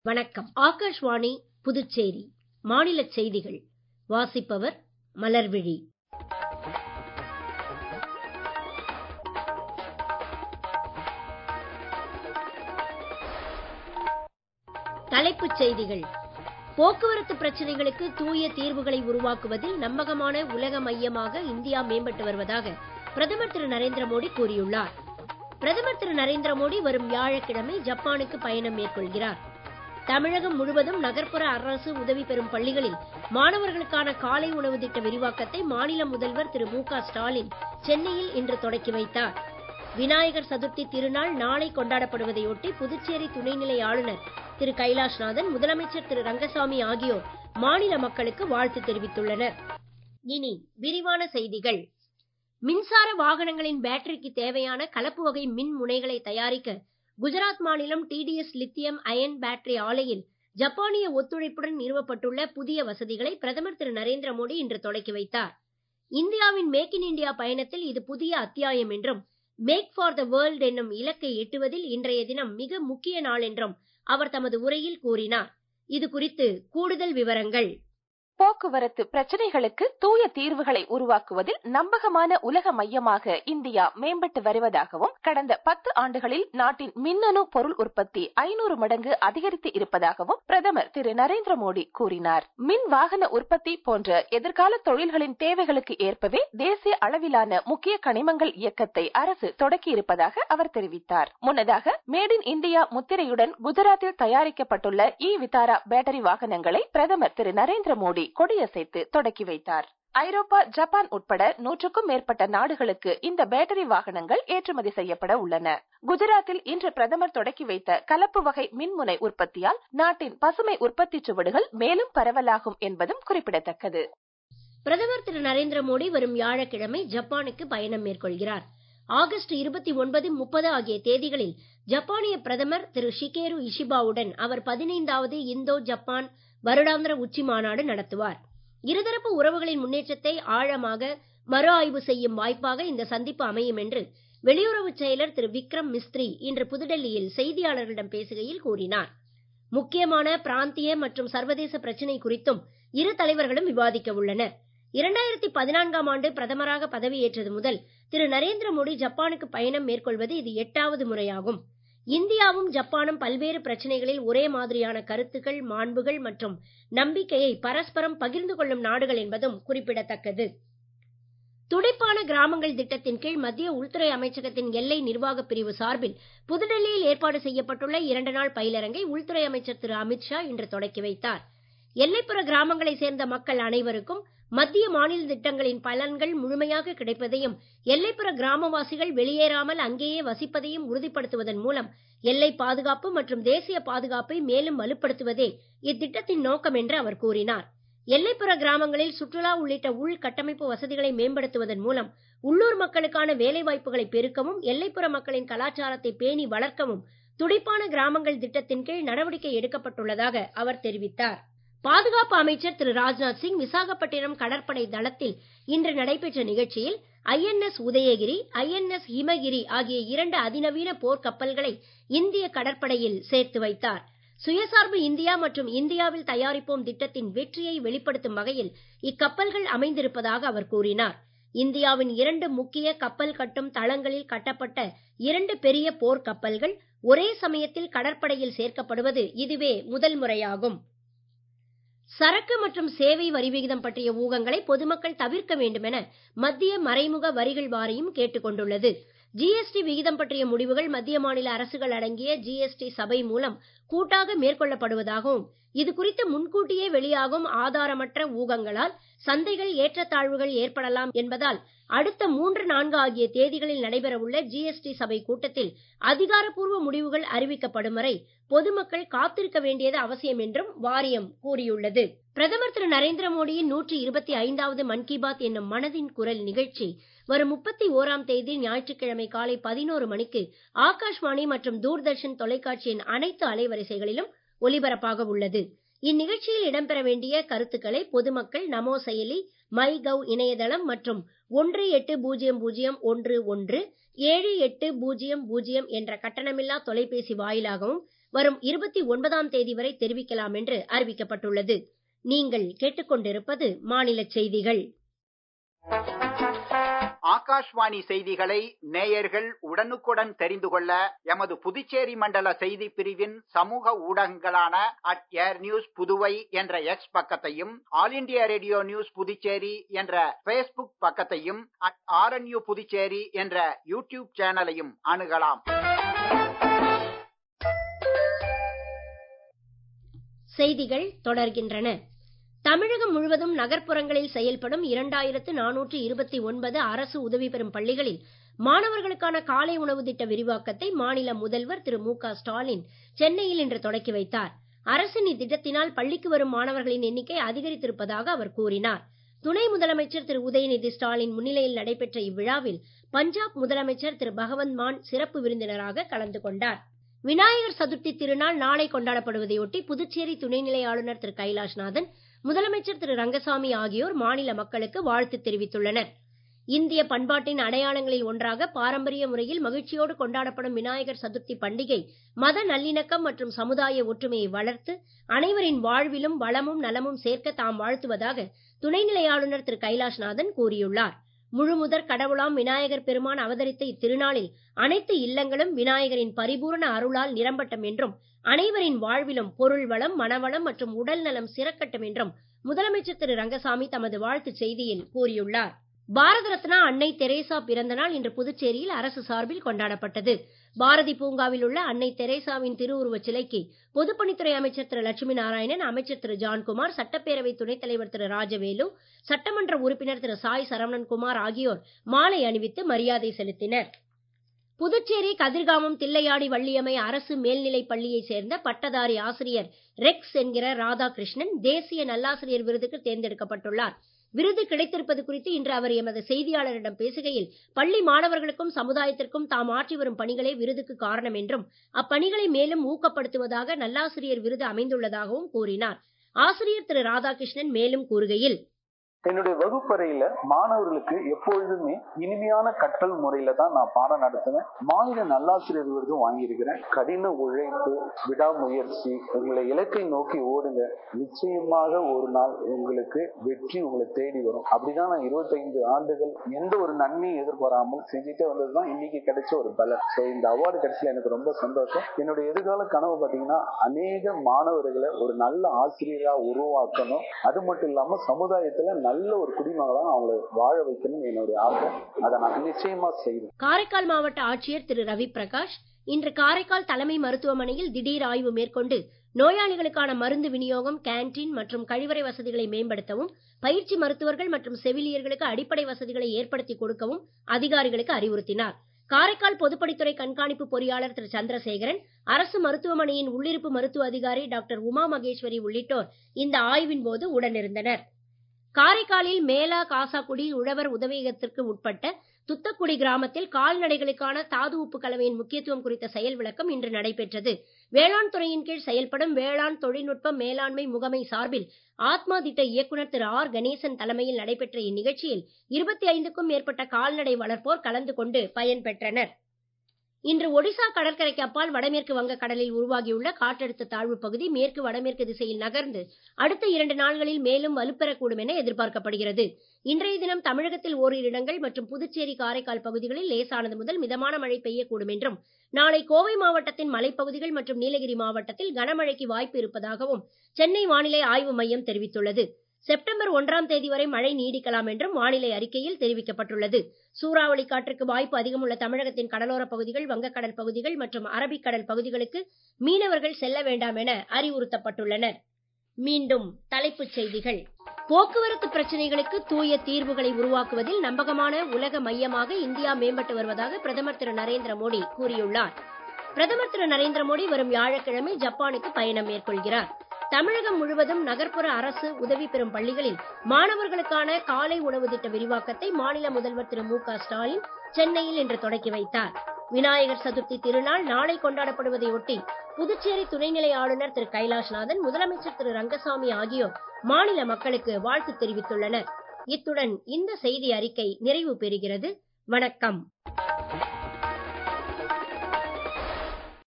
வணக்கம் ஆகாஷ்வாணி புதுச்சேரி மாநிலச் செய்திகள் வாசிப்பவர் மலர்விழி தலைப்புச் செய்திகள் போக்குவரத்து பிரச்சனைகளுக்கு தூய தீர்வுகளை உருவாக்குவதில் நம்பகமான உலக மையமாக இந்தியா மேம்பட்டு வருவதாக பிரதமர் திரு நரேந்திர மோடி கூறியுள்ளார் பிரதமர் திரு நரேந்திர மோடி வரும் வியாழக்கிழமை ஜப்பானுக்கு பயணம் மேற்கொள்கிறார் தமிழகம் முழுவதும் நகர்ப்புற அரசு உதவி பெறும் பள்ளிகளில் மாணவர்களுக்கான காலை உணவு திட்ட விரிவாக்கத்தை மாநில முதல்வர் திரு மு க ஸ்டாலின் சென்னையில் இன்று தொடக்கி வைத்தார் விநாயகர் சதுர்த்தி திருநாள் நாளை கொண்டாடப்படுவதையொட்டி புதுச்சேரி துணைநிலை ஆளுநர் திரு கைலாஷ்நாதன் முதலமைச்சர் திரு ரங்கசாமி ஆகியோர் மாநில மக்களுக்கு வாழ்த்து தெரிவித்துள்ளனர் இனி விரிவான செய்திகள் மின்சார வாகனங்களின் பேட்டரிக்கு தேவையான கலப்பு வகை மின் முனைகளை தயாரிக்க குஜராத் மாநிலம் டிடிஎஸ் லித்தியம் அயன் பேட்டரி ஆலையில் ஜப்பானிய ஒத்துழைப்புடன் நிறுவப்பட்டுள்ள புதிய வசதிகளை பிரதமர் திரு நரேந்திர மோடி இன்று தொடக்கி வைத்தார் இந்தியாவின் மேக் இன் இண்டியா பயணத்தில் இது புதிய அத்தியாயம் என்றும் மேக் ஃபார் த வேர்ல்ட் என்னும் இலக்கை எட்டுவதில் இன்றைய தினம் மிக முக்கிய நாள் என்றும் அவர் தமது உரையில் கூறினார் இது குறித்து கூடுதல் விவரங்கள் போக்குவரத்து பிரச்சனைகளுக்கு தூய தீர்வுகளை உருவாக்குவதில் நம்பகமான உலக மையமாக இந்தியா மேம்பட்டு வருவதாகவும் கடந்த பத்து ஆண்டுகளில் நாட்டின் மின்னணு பொருள் உற்பத்தி ஐநூறு மடங்கு அதிகரித்து இருப்பதாகவும் பிரதமர் திரு நரேந்திர மோடி கூறினார் மின் வாகன உற்பத்தி போன்ற எதிர்கால தொழில்களின் தேவைகளுக்கு ஏற்பவே தேசிய அளவிலான முக்கிய கனிமங்கள் இயக்கத்தை அரசு தொடக்கியிருப்பதாக அவர் தெரிவித்தார் முன்னதாக மேட் இன் இந்தியா முத்திரையுடன் குஜராத்தில் தயாரிக்கப்பட்டுள்ள இ விதாரா பேட்டரி வாகனங்களை பிரதமர் திரு நரேந்திர மோடி கொடியசைத்து தொடக்கி வைத்தார் ஐரோப்பா ஜப்பான் உட்பட நூற்றுக்கும் மேற்பட்ட நாடுகளுக்கு இந்த பேட்டரி வாகனங்கள் ஏற்றுமதி செய்யப்பட உள்ளன குஜராத்தில் இன்று பிரதமர் தொடக்கி வைத்த கலப்பு வகை மின்முனை உற்பத்தியால் நாட்டின் பசுமை உற்பத்தி சுவடுகள் மேலும் பரவலாகும் என்பதும் குறிப்பிடத்தக்கது பிரதமர் திரு நரேந்திர மோடி வரும் வியாழக்கிழமை ஜப்பானுக்கு பயணம் மேற்கொள்கிறார் ஆகஸ்ட் இருபத்தி ஒன்பது முப்பது ஆகிய தேதிகளில் ஜப்பானிய பிரதமர் திரு ஷிகேரு இஷிபாவுடன் அவர் பதினைந்தாவது இந்தோ ஜப்பான் வருடாந்திர உச்சி மாநாடு நடத்துவார் இருதரப்பு உறவுகளின் முன்னேற்றத்தை ஆழமாக மறு ஆய்வு செய்யும் வாய்ப்பாக இந்த சந்திப்பு அமையும் என்று வெளியுறவு செயலர் திரு விக்ரம் மிஸ்திரி இன்று புதுடெல்லியில் செய்தியாளர்களிடம் பேசுகையில் கூறினார் முக்கியமான பிராந்திய மற்றும் சர்வதேச பிரச்சினை குறித்தும் இரு தலைவர்களும் விவாதிக்க உள்ளனர் இரண்டாயிரத்தி பதினான்காம் ஆண்டு பிரதமராக பதவியேற்றது முதல் திரு நரேந்திர மோடி ஜப்பானுக்கு பயணம் மேற்கொள்வது இது எட்டாவது முறையாகும் இந்தியாவும் ஜப்பானும் பல்வேறு பிரச்சனைகளில் ஒரே மாதிரியான கருத்துக்கள் மாண்புகள் மற்றும் நம்பிக்கையை பரஸ்பரம் பகிர்ந்து கொள்ளும் நாடுகள் என்பதும் குறிப்பிடத்தக்கது துடிப்பான கிராமங்கள் திட்டத்தின் கீழ் மத்திய உள்துறை அமைச்சகத்தின் எல்லை நிர்வாக பிரிவு சார்பில் புதுடெல்லியில் ஏற்பாடு செய்யப்பட்டுள்ள இரண்டு நாள் பயிலரங்கை உள்துறை அமைச்சர் திரு அமித்ஷா இன்று தொடக்கி வைத்தார் எல்லைப்புற கிராமங்களை சேர்ந்த மக்கள் அனைவருக்கும் மத்திய மாநில திட்டங்களின் பலன்கள் முழுமையாக கிடைப்பதையும் எல்லைப்புற கிராமவாசிகள் வெளியேறாமல் அங்கேயே வசிப்பதையும் உறுதிப்படுத்துவதன் மூலம் எல்லை பாதுகாப்பு மற்றும் தேசிய பாதுகாப்பை மேலும் வலுப்படுத்துவதே இத்திட்டத்தின் நோக்கம் என்று அவர் கூறினார் எல்லைப்புற கிராமங்களில் சுற்றுலா உள்ளிட்ட உள்கட்டமைப்பு வசதிகளை மேம்படுத்துவதன் மூலம் உள்ளூர் மக்களுக்கான வேலை வாய்ப்புகளை பெருக்கவும் எல்லைப்புற மக்களின் கலாச்சாரத்தை பேணி வளர்க்கவும் துடிப்பான கிராமங்கள் திட்டத்தின் கீழ் நடவடிக்கை எடுக்கப்பட்டுள்ளதாக அவர் தெரிவித்தார் பாதுகாப்பு அமைச்சர் திரு ராஜ்நாத் சிங் விசாகப்பட்டினம் கடற்படை தளத்தில் இன்று நடைபெற்ற நிகழ்ச்சியில் ஐஎன்எஸ் உதயகிரி ஐஎன்எஸ் ஹிமகிரி ஆகிய இரண்டு அதிநவீன போர் கப்பல்களை இந்திய கடற்படையில் சேர்த்து வைத்தார் சுயசார்பு இந்தியா மற்றும் இந்தியாவில் தயாரிப்போம் திட்டத்தின் வெற்றியை வெளிப்படுத்தும் வகையில் இக்கப்பல்கள் அமைந்திருப்பதாக அவர் கூறினார் இந்தியாவின் இரண்டு முக்கிய கப்பல் கட்டும் தளங்களில் கட்டப்பட்ட இரண்டு பெரிய போர் கப்பல்கள் ஒரே சமயத்தில் கடற்படையில் சேர்க்கப்படுவது இதுவே முதல் முறையாகும் சரக்கு மற்றும் சேவை வரி விகிதம் பற்றிய ஊகங்களை பொதுமக்கள் தவிர்க்க வேண்டும் என மத்திய மறைமுக வரிகள் வாரியம் கேட்டுக் கொண்டுள்ளது ஜிஎஸ்டி விகிதம் பற்றிய முடிவுகள் மத்திய மாநில அரசுகள் அடங்கிய ஜிஎஸ்டி சபை மூலம் கூட்டாக மேற்கொள்ளப்படுவதாகவும் இது குறித்து முன்கூட்டியே வெளியாகும் ஆதாரமற்ற ஊகங்களால் சந்தைகள் ஏற்றத்தாழ்வுகள் ஏற்படலாம் என்பதால் அடுத்த மூன்று நான்கு ஆகிய தேதிகளில் நடைபெறவுள்ள ஜிஎஸ்டி சபை கூட்டத்தில் அதிகாரப்பூர்வ முடிவுகள் அறிவிக்கப்படும் வரை பொதுமக்கள் காத்திருக்க வேண்டியது அவசியம் என்றும் வாரியம் கூறியுள்ளது பிரதமர் திரு நரேந்திர மோடியின் நூற்றி இருபத்தி ஐந்தாவது மன் கி பாத் என்னும் மனதின் குரல் நிகழ்ச்சி வரும் முப்பத்தி ஓராம் தேதி ஞாயிற்றுக்கிழமை காலை பதினோரு மணிக்கு ஆகாஷ்வாணி மற்றும் தூர்தர்ஷன் தொலைக்காட்சியின் அனைத்து அலைவரிசைகளிலும் ஒலிபரப்பாக உள்ளது இந்நிகழ்ச்சியில் இடம்பெற வேண்டிய கருத்துக்களை பொதுமக்கள் நமோ செயலி மை கவ் இணையதளம் மற்றும் ஒன்று எட்டு பூஜ்ஜியம் பூஜ்ஜியம் ஒன்று ஒன்று ஏழு எட்டு பூஜ்ஜியம் பூஜ்ஜியம் என்ற கட்டணமில்லா தொலைபேசி வாயிலாகவும் வரும் இருபத்தி ஒன்பதாம் தேதி வரை தெரிவிக்கலாம் என்று அறிவிக்கப்பட்டுள்ளது நீங்கள் கேட்டுக்கொண்டிருப்பது மாநில செய்திகள் ஆகாஷ்வாணி செய்திகளை நேயர்கள் உடனுக்குடன் தெரிந்து கொள்ள எமது புதுச்சேரி மண்டல செய்தி பிரிவின் சமூக ஊடகங்களான அட் ஏர் நியூஸ் புதுவை என்ற எக்ஸ் பக்கத்தையும் All India Radio news Puducherry என்ற பேஸ்புக் பக்கத்தையும் அட் ஆர்என்யூ புதுச்சேரி என்ற யூடியூப் சேனலையும் அணுகலாம் செய்திகள் தொடர்கின்றன தமிழகம் முழுவதும் நகர்ப்புறங்களில் செயல்படும் இரண்டாயிரத்து நானூற்று இருபத்தி ஒன்பது அரசு உதவி பெறும் பள்ளிகளில் மாணவர்களுக்கான காலை உணவு திட்ட விரிவாக்கத்தை மாநில முதல்வர் திரு மு க ஸ்டாலின் சென்னையில் இன்று தொடக்கி வைத்தார் அரசின் இத்திட்டத்தினால் பள்ளிக்கு வரும் மாணவர்களின் எண்ணிக்கை அதிகரித்திருப்பதாக அவர் கூறினார் துணை முதலமைச்சர் திரு உதயநிதி ஸ்டாலின் முன்னிலையில் நடைபெற்ற இவ்விழாவில் பஞ்சாப் முதலமைச்சர் திரு பகவந்த் மான் சிறப்பு விருந்தினராக கலந்து கொண்டார் விநாயகர் சதுர்த்தி திருநாள் நாளை கொண்டாடப்படுவதையொட்டி புதுச்சேரி துணைநிலை ஆளுநர் திரு கைலாஷ்நாதன் முதலமைச்சர் திரு ரங்கசாமி ஆகியோர் மாநில மக்களுக்கு வாழ்த்து தெரிவித்துள்ளனர் இந்திய பண்பாட்டின் அடையாளங்களில் ஒன்றாக பாரம்பரிய முறையில் மகிழ்ச்சியோடு கொண்டாடப்படும் விநாயகர் சதுர்த்தி பண்டிகை மத நல்லிணக்கம் மற்றும் சமுதாய ஒற்றுமையை வளர்த்து அனைவரின் வாழ்விலும் வளமும் நலமும் சேர்க்க தாம் வாழ்த்துவதாக துணைநிலை ஆளுநர் திரு கைலாஷ்நாதன் கூறியுள்ளார் முழுமுதற் கடவுளாம் விநாயகர் பெருமான் அவதரித்த இத்திருநாளில் அனைத்து இல்லங்களும் விநாயகரின் பரிபூரண அருளால் நிரம்பட்டும் என்றும் அனைவரின் வாழ்விலும் பொருள் வளம் மனவளம் மற்றும் உடல் நலம் சிறக்கட்டும் என்றும் முதலமைச்சர் திரு ரங்கசாமி தமது வாழ்த்துச் செய்தியில் கூறியுள்ளார் பாரத ரத்னா அன்னை தெரேசா பிறந்த நாள் இன்று புதுச்சேரியில் அரசு சார்பில் கொண்டாடப்பட்டது பாரதி பூங்காவில் உள்ள அன்னை தெரேசாவின் திருவுருவச் சிலைக்கு பொதுப்பணித்துறை அமைச்சர் திரு லட்சுமி நாராயணன் அமைச்சர் திரு ஜான்குமார் சட்டப்பேரவை துணைத் தலைவர் திரு ராஜவேலு சட்டமன்ற உறுப்பினர் திரு சாய் சரவணன்குமார் ஆகியோர் மாலை அணிவித்து மரியாதை செலுத்தினர் புதுச்சேரி கதிர்காமம் தில்லையாடி வள்ளியம்மை அரசு மேல்நிலைப் பள்ளியைச் சேர்ந்த பட்டதாரி ஆசிரியர் ரெக்ஸ் என்கிற ராதாகிருஷ்ணன் தேசிய நல்லாசிரியர் விருதுக்கு தேர்ந்தெடுக்கப்பட்டுள்ளார் விருது கிடைத்திருப்பது குறித்து இன்று அவர் எமது செய்தியாளரிடம் பேசுகையில் பள்ளி மாணவர்களுக்கும் சமுதாயத்திற்கும் தாம் ஆற்றி வரும் பணிகளே விருதுக்கு காரணம் என்றும் அப்பணிகளை மேலும் ஊக்கப்படுத்துவதாக நல்லாசிரியர் விருது அமைந்துள்ளதாகவும் கூறினார் ஆசிரியர் திரு ராதாகிருஷ்ணன் மேலும் கூறுகையில் என்னுடைய வகுப்பறையில மாணவர்களுக்கு எப்பொழுதுமே இனிமையான கற்றல் முறையில தான் நான் பாடம் நடத்துவேன் மாநில நல்லாசிரியர் விருதும் வாங்கியிருக்கிறேன் கடின உழைப்பு விடாமுயற்சி உங்களை இலக்கை நோக்கி ஓடுங்க நிச்சயமாக ஒரு நாள் உங்களுக்கு வெற்றி உங்களை தேடி வரும் அப்படிதான் நான் இருபத்தைந்து ஆண்டுகள் எந்த ஒரு நன்மையும் எதிர்பாராமல் செஞ்சுட்டே வந்ததுதான் இன்னைக்கு கிடைச்ச ஒரு பலன் ஸோ இந்த அவார்டு கிடைச்சல எனக்கு ரொம்ப சந்தோஷம் என்னுடைய எதிர்கால கனவு பார்த்தீங்கன்னா அநேக மாணவர்களை ஒரு நல்ல ஆசிரியரா உருவாக்கணும் அது மட்டும் இல்லாம சமுதாயத்துல நல்ல ஒரு குடிமகளா அவங்களை வாழ வைக்கணும் என்னுடைய ஆசை அதை நான் நிச்சயமா செய்வேன் காரைக்கால் மாவட்ட ஆட்சியர் திரு ரவி பிரகாஷ் இன்று காரைக்கால் தலைமை மருத்துவமனையில் திடீர் ஆய்வு மேற்கொண்டு நோயாளிகளுக்கான மருந்து விநியோகம் கேண்டீன் மற்றும் கழிவறை வசதிகளை மேம்படுத்தவும் பயிற்சி மருத்துவர்கள் மற்றும் செவிலியர்களுக்கு அடிப்படை வசதிகளை ஏற்படுத்தி கொடுக்கவும் அதிகாரிகளுக்கு அறிவுறுத்தினார் காரைக்கால் பொதுப்பணித்துறை கண்காணிப்பு பொறியாளர் திரு சந்திரசேகரன் அரசு மருத்துவமனையின் உள்ளிருப்பு மருத்துவ அதிகாரி டாக்டர் உமா மகேஸ்வரி உள்ளிட்டோர் இந்த ஆய்வின் போது உடனிருந்தனர் காரைக்காலில் மேலா காசாக்குடி உழவர் உதவியகத்திற்கு உட்பட்ட துத்தக்குடி கிராமத்தில் கால்நடைகளுக்கான தாது உப்பு கலவையின் முக்கியத்துவம் குறித்த செயல் விளக்கம் இன்று நடைபெற்றது வேளாண் துறையின் கீழ் செயல்படும் வேளாண் தொழில்நுட்ப மேலாண்மை முகமை சார்பில் ஆத்மா திட்ட இயக்குநர் திரு ஆர் கணேசன் தலைமையில் நடைபெற்ற இந்நிகழ்ச்சியில் இருபத்தி ஐந்துக்கும் மேற்பட்ட கால்நடை வளர்ப்போர் கலந்து கொண்டு பயன்பெற்றனர் இன்று ஒடிசா கடற்கரைக்கு அப்பால் வடமேற்கு வங்க கடலில் உருவாகியுள்ள காற்றழுத்த தாழ்வு பகுதி மேற்கு வடமேற்கு திசையில் நகர்ந்து அடுத்த இரண்டு நாள்களில் மேலும் வலுப்பெறக்கூடும் என எதிர்பார்க்கப்படுகிறது இன்றைய தினம் தமிழகத்தில் ஓரிரு இடங்கள் மற்றும் புதுச்சேரி காரைக்கால் பகுதிகளில் லேசானது முதல் மிதமான மழை பெய்யக்கூடும் என்றும் நாளை கோவை மாவட்டத்தின் மலைப்பகுதிகள் மற்றும் நீலகிரி மாவட்டத்தில் கனமழைக்கு வாய்ப்பு இருப்பதாகவும் சென்னை வானிலை ஆய்வு மையம் தெரிவித்துள்ளது செப்டம்பர் ஒன்றாம் தேதி வரை மழை நீடிக்கலாம் என்றும் வானிலை அறிக்கையில் தெரிவிக்கப்பட்டுள்ளது சூறாவளி காற்றுக்கு வாய்ப்பு அதிகமுள்ள தமிழகத்தின் கடலோர பகுதிகள் வங்கக்கடல் பகுதிகள் மற்றும் அரபிக்கடல் பகுதிகளுக்கு மீனவர்கள் செல்ல வேண்டாம் என அறிவுறுத்தப்பட்டுள்ளனர் மீண்டும் தலைப்புச் செய்திகள் போக்குவரத்து பிரச்சனைகளுக்கு தூய தீர்வுகளை உருவாக்குவதில் நம்பகமான உலக மையமாக இந்தியா மேம்பட்டு வருவதாக பிரதமர் திரு நரேந்திர மோடி கூறியுள்ளார் பிரதமர் திரு நரேந்திர மோடி வரும் வியாழக்கிழமை ஜப்பானுக்கு பயணம் மேற்கொள்கிறார் தமிழகம் முழுவதும் நகர்ப்புற அரசு உதவி பெறும் பள்ளிகளில் மாணவர்களுக்கான காலை உணவு திட்ட விரிவாக்கத்தை மாநில முதல்வர் திரு மு க ஸ்டாலின் சென்னையில் இன்று தொடக்கி வைத்தார் விநாயகர் சதுர்த்தி திருநாள் நாளை கொண்டாடப்படுவதையொட்டி புதுச்சேரி துணைநிலை ஆளுநர் திரு கைலாஷ்நாதன் முதலமைச்சர் திரு ரங்கசாமி ஆகியோர் மாநில மக்களுக்கு வாழ்த்து தெரிவித்துள்ளனர் இத்துடன் இந்த செய்தி அறிக்கை நிறைவு பெறுகிறது வணக்கம்